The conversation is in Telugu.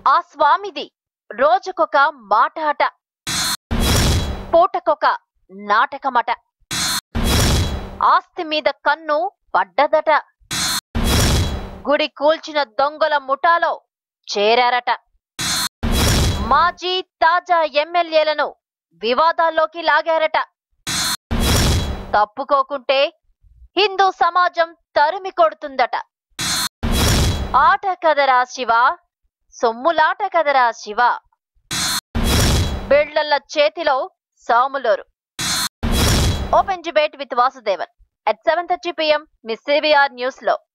ఆ స్వామిది రోజుకొక మాట అట పూటకొక నాటకమట ఆస్తి మీద కన్ను పడ్డదట గుడి కూల్చిన దొంగల ముఠాలో చేరారట మాజీ తాజా ఎమ్మెల్యేలను వివాదాల్లోకి లాగారట తప్పుకోకుంటే హిందూ సమాజం తరిమి కొడుతుందట ఆట కదరా శివ సొమ్ములాట కదరా శివ బిళ్లల చేతిలో సాములోరు open debate with Vasudevan at seven thirty PM మీ సివిఆర్ న్యూస్ లో